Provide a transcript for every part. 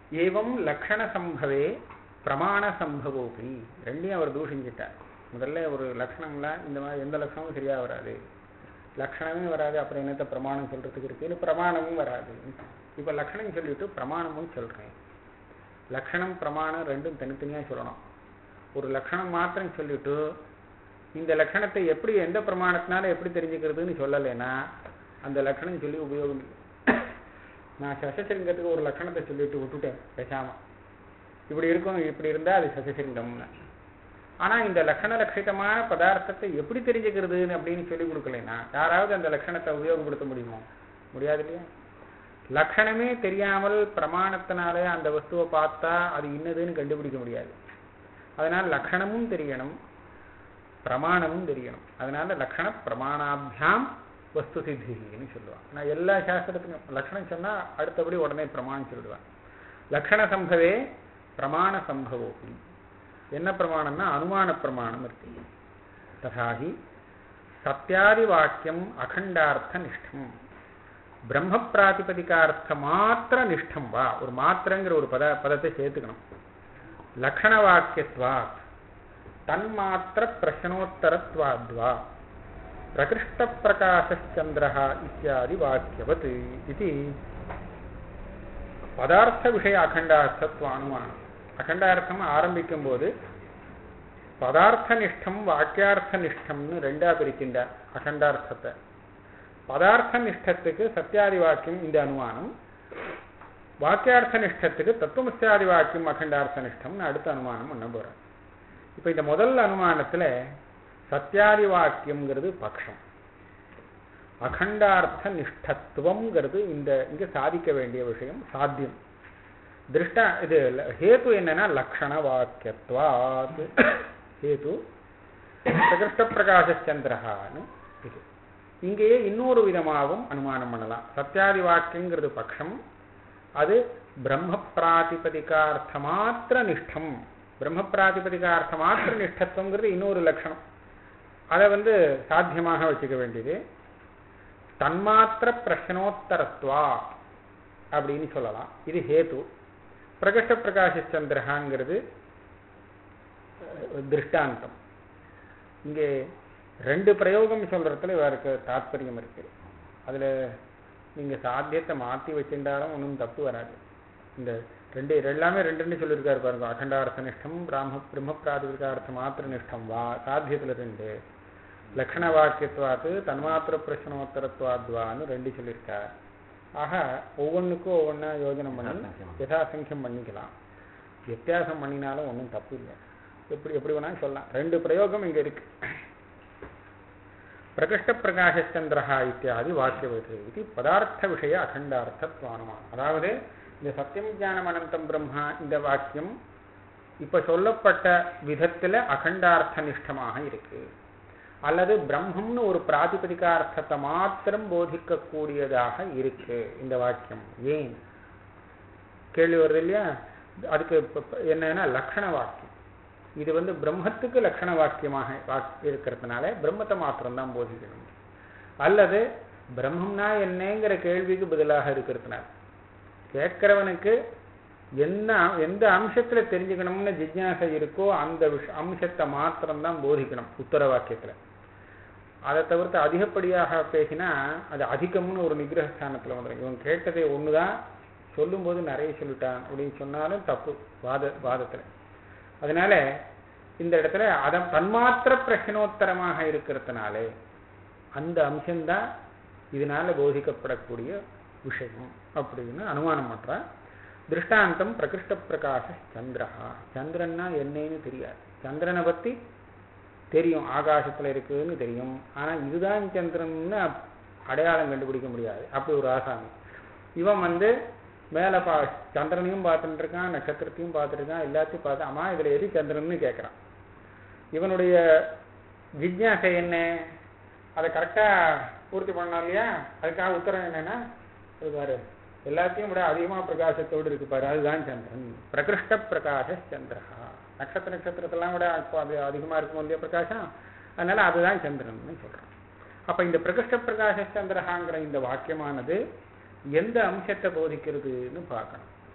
ஏவம் லக்ஷண சம்பவே பிரமாண சம்பவோபி ரெண்டையும் அவர் தூஷிஞ்சிட்டார் முதல்ல ஒரு லக்ஷணம்லாம் இந்த மாதிரி எந்த லக்ஷணமும் சரியா வராது லக்ஷணமே வராது அப்புறம் என்னத்த பிரமாணம் சொல்றதுக்கு இருக்குன்னு பிரமாணமும் வராது இப்ப லக்ஷணம் சொல்லிட்டு பிரமாணமும் சொல்றேன் லக்ஷணம் பிரமாணம் ரெண்டும் தனித்தனியா சொல்லணும் ஒரு லக்ஷணம் மாத்திரம் சொல்லிட்டு இந்த லக்ஷணத்தை எப்படி எந்த பிரமாணத்தினால எப்படி தெரிஞ்சுக்கிறதுன்னு சொல்லலைன்னா அந்த லக்ஷணம் சொல்லி உபயோகம் இல்லை நான் சசசிருங்கத்துக்கு ஒரு லக்ஷணத்தை சொல்லிட்டு விட்டுட்டேன் பேசாம இப்படி இருக்கும் இப்படி இருந்தா அது சசசிருங்கம்னு ஆனா இந்த லக்ஷண லட்சிதமான பதார்த்தத்தை எப்படி தெரிஞ்சுக்கிறதுன்னு அப்படின்னு சொல்லி கொடுக்கலைன்னா யாராவது அந்த லட்சணத்தை உபயோகப்படுத்த முடியுமோ முடியாது இல்லையா லட்சணமே தெரியாமல் பிரமாணத்தினாலே அந்த வஸ்துவை பார்த்தா அது இன்னதுன்னு கண்டுபிடிக்க முடியாது அதனால லக்ஷணமும் தெரியணும் பிரமாணமும் தெரியணும் அதனால லக்ஷண பிரமாணாபியாம் வஸ்து சித்தின்னு சொல்லுவான் நான் எல்லா சாஸ்திரத்துக்கும் லக்ஷணம் சொன்னா அடுத்தபடி உடனே பிரமாணம் சொல்லிடுவான் லக்ஷண சம்பவே பிரமாண சம்பவோபி என்ன பிரமாணம்னா அனுமான பிரமாணம் இருக்கு ததாகி சத்தியாதி வாக்கியம் அகண்டார்த்த நிஷ்டம் பிரம்ம பிராதிபதிகார்த்த மாத்திர நிஷ்டம் வா ஒரு மாத்திரங்கிற ஒரு பத பதத்தை சேர்த்துக்கணும் லக்ஷண வாக்கியத்வாத் தன்மாத்திர பிரச்சனோத்தரத்வாத்வா பிரகிருஷ்ட பிரகாசச்சந்திர இத்தியாதி வாக்கியவத் இது பதார்த்த விஷய அகண்டார்த்தத்துவ அனுமானம் அகண்டார்த்தம் ஆரம்பிக்கும் போது பதார்த்த நிஷ்டம் வாக்கியார்த்த நிஷ்டம்னு ரெண்டா பிரிக்கின்றார் அகண்டார்த்தத்தை பதார்த்த நிஷ்டத்துக்கு சத்தியாதி வாக்கியம் இந்த அனுமானம் வாக்கியார்த்த நிஷ்டத்துக்கு தத்துவமசியாதி வாக்கியம் அகண்டார்த்த நிஷ்டம்னு அடுத்த அனுமானம் பண்ண போறேன் இப்ப இந்த முதல் அனுமானத்துல சத்தியாதி வாக்கியம்ங்கிறது பக்ஷம் அகண்டார்த்த நிஷ்டத்துவம்ங்கிறது இந்த இங்க சாதிக்க வேண்டிய விஷயம் சாத்தியம் திருஷ்டா இது ஹேத்து என்னன்னா லக்ஷண வாக்கியத்வாத் ஹேத்து பிரகிருஷ்ட பிரகாசச்சந்திரஹான்னு இது இங்கேயே இன்னொரு விதமாகவும் அனுமானம் பண்ணலாம் சத்தியாதி வாக்கியங்கிறது பட்சம் அது பிரம்ம பிராதிபதிகார்த்த மாத்திர நிஷ்டம் பிரம்ம பிராதிபதிகார்த்த மாத்திர நிஷ்டத்துவங்கிறது இன்னொரு லட்சணம் அதை வந்து சாத்தியமாக வச்சுக்க வேண்டியது தன்மாத்திர பிரச்சனோத்தரத்வா அப்படின்னு சொல்லலாம் இது ஹேத்து பிரகஷ்ட பிரகாசச்சந்திரகாங்கிறது திருஷ்டாந்தம் இங்கே ரெண்டு பிரயோகம் சொல்றதுல இவருக்கு தாத்பரியம் இருக்கு அதுல நீங்க சாத்தியத்தை மாத்தி வச்சிருந்தாலும் ஒன்றும் தப்பு வராது இந்த ரெண்டு எல்லாமே ரெண்டு ரெண்டு சொல்லியிருக்காரு பாருங்க அகண்டார்த்த நிஷ்டம் பிராம பிரம்ம பிராதிகார்த்த மாத்திர நிஷ்டம் வா சாத்தியத்துல ரெண்டு லக்ஷண வாக்கியத்துவாத்து தன்மாத்திர பிரச்சனோத்தரத்துவாத்வான்னு ரெண்டு சொல்லியிருக்கார் ஆக ஒவ்வொன்றுக்கும் ஒவ்வொன்றா யோஜனை பண்ணி யதாசங்கியம் பண்ணிக்கலாம் வித்தியாசம் பண்ணினாலும் ஒன்றும் தப்பு இல்லை எப்படி எப்படி வேணாலும் சொல்லலாம் ரெண்டு பிரயோகம் இங்க இருக்கு பிரகிருஷ்ட பிரகாசச்சந்திரஹா இத்தியாதி வாக்கியவது இது பதார்த்த விஷய அகண்டார்த்தத்வானுமானம் அதாவது இந்த சத்தியம் ஞானம் அனந்தம் பிரம்மா இந்த வாக்கியம் இப்ப சொல்லப்பட்ட விதத்துல அகண்டார்த்த நிஷ்டமாக இருக்கு அல்லது பிரம்மம்னு ஒரு பிராதிபதிகார்த்தத்தை மாத்திரம் போதிக்கக்கூடியதாக இருக்கு இந்த வாக்கியம் ஏன் கேள்வி வருது இல்லையா அதுக்கு என்னன்னா லக்ஷண வாக்கியம் இது வந்து பிரம்மத்துக்கு லட்சண வாக்கியமாக இருக்கிறதுனால பிரம்மத்தை மாத்திரம்தான் போதிக்கணும் அல்லது பிரம்மம்னா என்னங்கிற கேள்விக்கு பதிலாக இருக்கிறதுனால கேட்கிறவனுக்கு என்ன எந்த அம்சத்துல தெரிஞ்சுக்கணும்னு ஜிஜ்ஞாசை இருக்கோ அந்த விஷ அம்சத்தை மாத்திரம்தான் போதிக்கணும் உத்தர வாக்கியத்துல அதை தவிர்த்து அதிகப்படியாக பேசினா அது அதிகம்னு ஒரு நிகிரகஸ்தானத்துல வந்துடும் இவன் கேட்டதை ஒண்ணுதான் சொல்லும் போது நிறைய சொல்லிட்டான் அப்படின்னு சொன்னாலும் தப்பு வாத வாதத்துல அதனால இந்த இடத்துல அதன் தன்மாத்திர பிரச்சனோத்தரமாக இருக்கிறதுனாலே அந்த அம்சம்தான் இதனால போதிக்கப்படக்கூடிய விஷயம் அப்படின்னு அனுமானம் பண்றான் திருஷ்டாந்தம் பிரகிருஷ்ட பிரகாச சந்திரஹா சந்திரன்னா என்னன்னு தெரியாது சந்திரனை பத்தி தெரியும் ஆகாசத்துல இருக்குன்னு தெரியும் ஆனா இதுதான் சந்திரன்னு அடையாளம் கண்டுபிடிக்க முடியாது அப்படி ஒரு ஆசாமி இவன் வந்து மேல பா சந்திரனையும் பார்த்துட்டு இருக்கான் நட்சத்திரத்தையும் பார்த்துட்டு இருக்கான் எல்லாத்தையும் பார்த்து அம்மா இதுல எது சந்திரன்னு கேட்கறான் இவனுடைய ஜிக்ஞாசை என்ன அதை கரெக்டா பூர்த்தி பண்ணலாம் இல்லையா அதுக்காக உத்தரம் என்னன்னா பாரு எல்லாத்தையும் விட அதிகமா பிரகாசத்தோடு இருக்கு பாரு அதுதான் சந்திரன் பிரகிருஷ்ட பிரகாச சந்திரஹா நட்சத்திர நட்சத்திரத்தெல்லாம் விட இப்போ அது அதிகமா இருக்கும் இல்லையா பிரகாசம் அதனால அதுதான் சந்திரன் சொல்றான் அப்ப இந்த பிரகிருஷ்ட பிரகாச சந்திரஹாங்கிற இந்த வாக்கியமானது எந்த அம்சத்தை போதிக்கிறதுன்னு பார்க்கணும்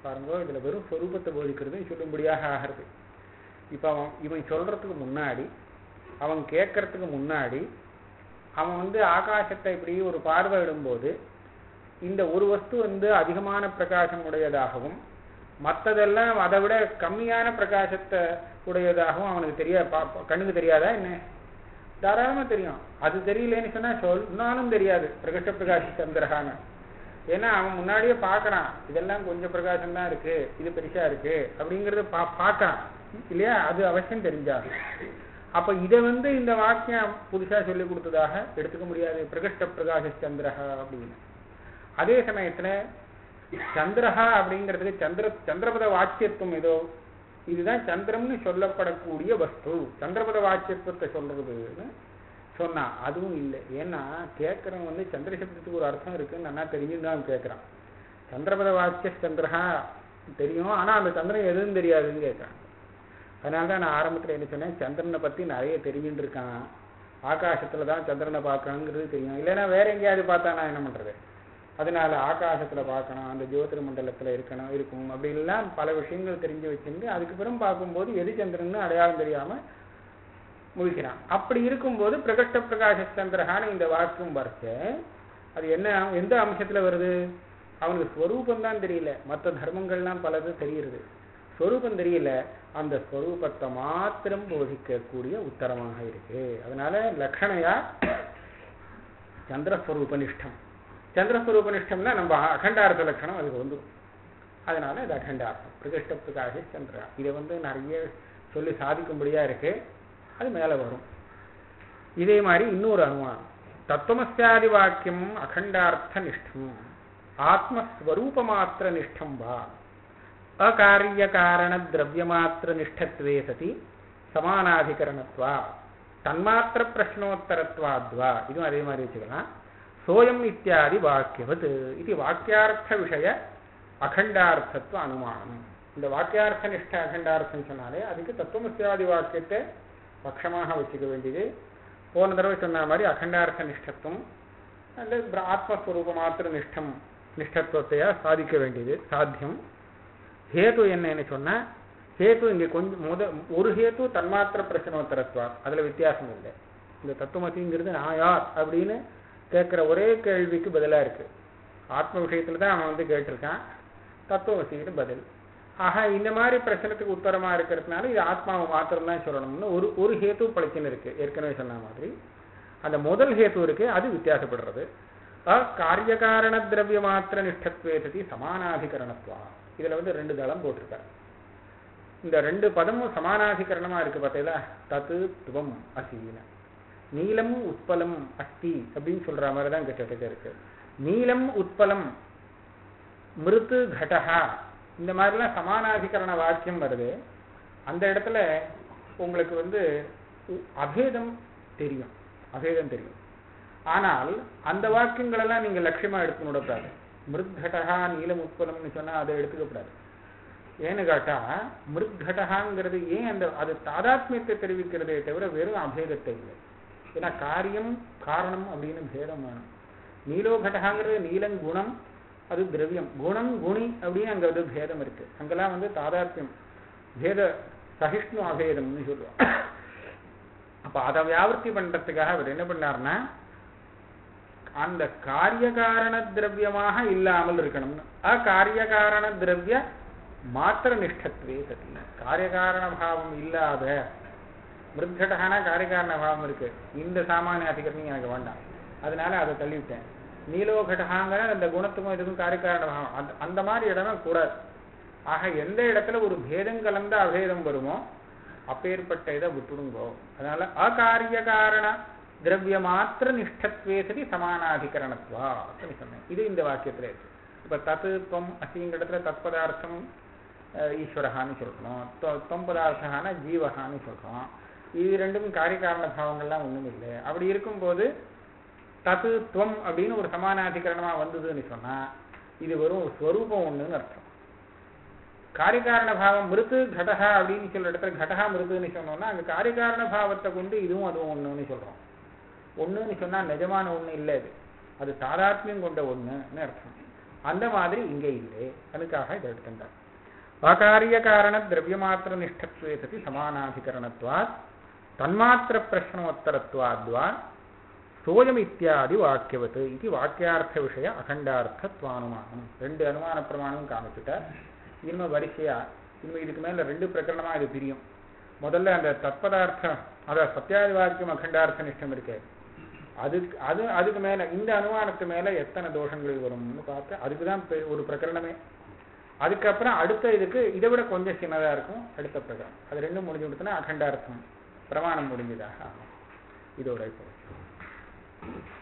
பாருங்க இதுல வெறும் சொரூபத்தை போதிக்கிறது சொல்லும்படியாக ஆகிறது இப்ப அவன் இவன் சொல்றதுக்கு முன்னாடி அவன் கேட்கறதுக்கு முன்னாடி அவன் வந்து ஆகாசத்தை இப்படி ஒரு பார்வை இடும்போது இந்த ஒரு வஸ்து வந்து அதிகமான பிரகாசம் உடையதாகவும் மற்றதெல்லாம் அதை விட கம்மியான பிரகாசத்தை உடையதாகவும் அவனுக்கு தெரிய பா- பா- கண்ணுக்கு தெரியாதா என்ன தாராளமா தெரியும் அது தெரியலன்னு சொன்னா சொன்னாலும் தெரியாது பிரகட்ட பிரகாஷ் சந்திரகான்னு ஏன்னா அவன் முன்னாடியே பார்க்கறான் இதெல்லாம் கொஞ்சம் பிரகாசம் தான் இருக்கு இது பெருசா இருக்கு அப்படிங்கறத பா பார்க்கறான் இல்லையா அது அவசியம் தெரிஞ்சாது அப்ப இதை வந்து இந்த வாக்கியம் புதுசா சொல்லி கொடுத்ததாக எடுத்துக்க முடியாது பிரகஷ்ட பிரகாஷ சந்திரஹா அப்படின்னு அதே சமயத்துல சந்திரஹா அப்படிங்கிறதுக்கு சந்திர சந்திரபத வாக்கியத்துவம் ஏதோ இதுதான் சந்திரம்னு சொல்லப்படக்கூடிய வஸ்து சந்திரபத வாக்கியத்துவத்தை சொல்றதுன்னு சொன்னா அதுவும் இல்லை ஏன்னா கேட்கறவன் வந்து சந்திர சப்தத்துக்கு ஒரு அர்த்தம் இருக்குன்னு நல்லா தெரிஞ்சுன்னு தான் கேட்கறான் சந்திரபத வாக்கிய சந்திரஹா தெரியும் ஆனா அந்த சந்திரன் எதுவும் தெரியாதுன்னு கேட்கறான் அதனால தான் நான் ஆரம்பத்துல என்ன சொன்னேன் சந்திரனை பத்தி நிறைய தெரிஞ்சுட்டு இருக்கான் ஆகாசத்துல தான் சந்திரனை பார்க்கணுங்கிறது தெரியும் இல்லைன்னா வேற எங்கேயாவது பார்த்தா நான் என்ன பண்றது அதனால ஆகாசத்துல பார்க்கணும் அந்த ஜோதிட மண்டலத்துல இருக்கணும் இருக்கும் அப்படி எல்லாம் பல விஷயங்கள் தெரிஞ்சு வச்சிருந்து அதுக்கு பிறகு பார்க்கும்போது எது சந்திரன்னு அடையாளம் தெரியாம முழிக்கிறான் அப்படி இருக்கும்போது பிரகட்ட பிரகாஷ சந்திரகான இந்த வாக்கியம் வரைச்ச அது என்ன எந்த அம்சத்துல வருது அவனுக்கு ஸ்வரூபம் தான் தெரியல மற்ற தர்மங்கள்லாம் பலது தெரியுது ஸ்வரூபம் தெரியல அந்த ஸ்வரூபத்தை மாத்திரம் போதிக்கக்கூடிய உத்தரமாக இருக்கு அதனால லக்ஷணையா சந்திரஸ்வரூபனிஷ்டம் சந்திரஸ்வரூபனிஷ்டம்னா நம்ம அகண்டார்த்த லட்சணம் அதுக்கு வந்துடும் அதனால இது அகண்டார்த்தம் பிரகிருஷ்ட பிரகாஷ சந்திரா இதை வந்து நிறைய சொல்லி சாதிக்கும்படியா இருக்கு அது மேல வரும் இதே மாதிரி இன்னொரு அனுமானம் தத்துவமஸ்யாதி வாக்கியம் அகண்டார்த்த நிஷ்டம் ஆத்மஸ்வரூபமாத்திர நிஷ்டம் வா அகாரியகாரண திரவியமாத்திர நிஷ்டத்வே சதி சமானாதிகரணத்வா தன்மாத்திர பிரஷ்னோத்தரத்வாத்வா இதுவும் அதே மாதிரி வச்சுக்கலாம் சோயம் இத்தியாதி வாக்கியவத் இது வாக்கியார்த்த விஷய அகண்டார்த்தத்துவ அனுமானம் இந்த வாக்கியார்த்த நிஷ்ட அகண்டார்த்தம் சொன்னாலே அதுக்கு தத்துவமசியாதி வாக்கியத்தை பட்சமாக வச்சுக்க வேண்டியது போன தடவை சொன்ன மாதிரி அகண்டார்த்த நிஷ்டத்துவம் அல்லது ஆத்மஸ்வரூப மாத்திர நிஷ்டம் நிஷ்டத்துவத்தையா சாதிக்க வேண்டியது சாத்தியம் ஹேது என்னன்னு சொன்னா ஹேது இங்க கொஞ்சம் முத ஒரு ஹேது தன்மாத்திர பிரச்சனோத்தரத்வா அதுல வித்தியாசம் இல்லை இந்த தத்துவமதிங்கிறது நான் யார் அப்படின்னு கேட்கிற ஒரே கேள்விக்கு பதிலா இருக்கு ஆத்ம விஷயத்துல தான் அவன் வந்து கேட்டிருக்கான் தத்துவமசிக்கு பதில் ஆக இந்த மாதிரி பிரச்சனத்துக்கு உத்தரமா இருக்கிறதுனால இது ஆத்மாவை மாத்திரம் தான் சொல்லணும்னு ஒரு ஒரு ஹேத்து பழிச்சுன்னு இருக்கு ஏற்கனவே சொன்ன மாதிரி அந்த முதல் ஹேத்து இருக்கு அது வித்தியாசப்படுறது காரியகாரண திரவிய மாத்திர நிஷ்டத்வே சதி சமானாதிகரணத்துவா இதுல வந்து ரெண்டு தளம் போட்டிருக்காரு இந்த ரெண்டு பதமும் சமானாதிகரணமா இருக்கு பார்த்தீங்களா தத்து துவம் அசீன நீலம் உட்பலம் அஸ்தி அப்படின்னு சொல்ற மாதிரி தான் கிட்டத்தட்ட இருக்கு நீலம் உட்பலம் மிருத்து கடஹா இந்த மாதிரிலாம் சமானாதிகரண வாக்கியம் வருது அந்த இடத்துல உங்களுக்கு வந்து அபேதம் தெரியும் அபேதம் தெரியும் ஆனால் அந்த வாக்கியங்களெல்லாம் நீங்க லட்சியமா எடுத்துன்னு விடக்கூடாது மிருத்கடகா நீலம் உட்பலம்னு சொன்னா அதை எடுத்துக்கப்படாது ஏன்னு கேட்டா மிருத்கடகாங்கிறது ஏன் அந்த அது தாதாத்மியத்தை தெரிவிக்கிறதே தவிர வெறும் அபேதத்தை இல்லை ஏன்னா காரியம் காரணம் அப்படின்னு பேதம் வேணும் நீலோகடகாங்கிறது நீலம் குணம் அது திரவியம் குணம் குணி அப்படின்னு அங்க வந்து பேதம் இருக்கு அங்கெல்லாம் வந்து தாதாத்மியம் பேத சகிஷ்ணு அபேதம்னு சொல்லுவோம் அப்ப அதை வியாபர்த்தி பண்றதுக்காக அவர் என்ன பண்ணார்னா அந்த காரியகாரண திரவியமாக இல்லாமல் இருக்கணும்னு அகாரியகாரண திரவிய மாத்திர நிஷ்டத்வே சதி காரியகாரண பாவம் இல்லாத மிருத்கடகான காரியகாரண பாவம் இருக்கு இந்த சாமானிய அதிகரணம் எனக்கு வேண்டாம் அதனால அதை தள்ளிவிட்டேன் நீலோகடகாங்கிற அந்த குணத்துக்கும் இதுக்கும் காரியகாரண பாவம் அந்த அந்த மாதிரி இடமே கூடாது ஆக எந்த இடத்துல ஒரு பேதம் கலந்த அபேதம் வருமோ அப்பேற்பட்ட இதை விட்டுடுங்கோ அதனால அகாரிய காரண திரவிய மாத்திர நிஷ்டத்வே சதி சமானாதிகரணத்வா அப்படின்னு சொன்னேன் இது இந்த வாக்கியத்துல இருக்கு இப்ப தத்துவம் அசிங்கிற இடத்துல தத்பதார்த்தம் ஈஸ்வரஹான்னு சொல்றோம் தொம் பதார்த்தகான ஜீவகான்னு சொல்றோம் இது ரெண்டும் காரியகாரண பாவங்கள்லாம் ஒண்ணும் இல்லை அப்படி இருக்கும்போது தத்துவம் அப்படின்னு ஒரு சமானாதிகரணமா வந்ததுன்னு சொன்னா இது வெறும் ஒரு ஸ்வரூபம் ஒண்ணுன்னு அர்த்தம் காரியகாரண பாவம் மிருத்து கடகா அப்படின்னு சொல்ற இடத்துல கடகா மிருதுன்னு சொன்னோம்னா அங்க காரியகாரண பாவத்தை கொண்டு இதுவும் அதுவும் ஒண்ணுன்னு சொல்றோம் ஒண்ணுன்னு சொன்னா நிஜமான ஒண்ணு இல்லை அது அது தாதாத்மியம் கொண்ட ஒண்ணுன்னு அர்த்தம் அந்த மாதிரி இங்கே இல்லை அதுக்காக இதை எடுத்துட்டார் வாகாரிய காரண திரவியமாத்திர நிஷ்டத்வே சதி சமானாதிகரணத்வாத் தன்மாத்திர பிரஷ்னோத்தரத்வாத்வா சோயம் இத்தியாதி வாக்கியவத் இது வாக்கியார்த்த விஷய அகண்டார்த்தத்வானுமானம் ரெண்டு அனுமான பிரமாணமும் காமிச்சுட்டார் இனிமே வரிசையா இனிமே இதுக்கு மேல ரெண்டு பிரகரணமா இது பிரியும் முதல்ல அந்த தத்பதார்த்தம் அதாவது சத்தியாதி வாக்கியம் அகண்டார்த்த நிஷ்டம் இருக்கு அதுக்கு அது அதுக்கு மேல இந்த அனுமானத்து மேல எத்தனை தோஷங்கள் வரும்னு பார்த்து அதுக்கு தான் ஒரு பிரகரணமே அதுக்கப்புறம் அடுத்த இதுக்கு இதை விட கொஞ்சம் சின்னதா இருக்கும் அடுத்த பிரகரணம் அது ரெண்டும் முடிஞ்சு கொடுத்தனா அகண்டார்த்தம் பிரமாணம் முடிஞ்சதாக ஆகும் இதோட இப்போ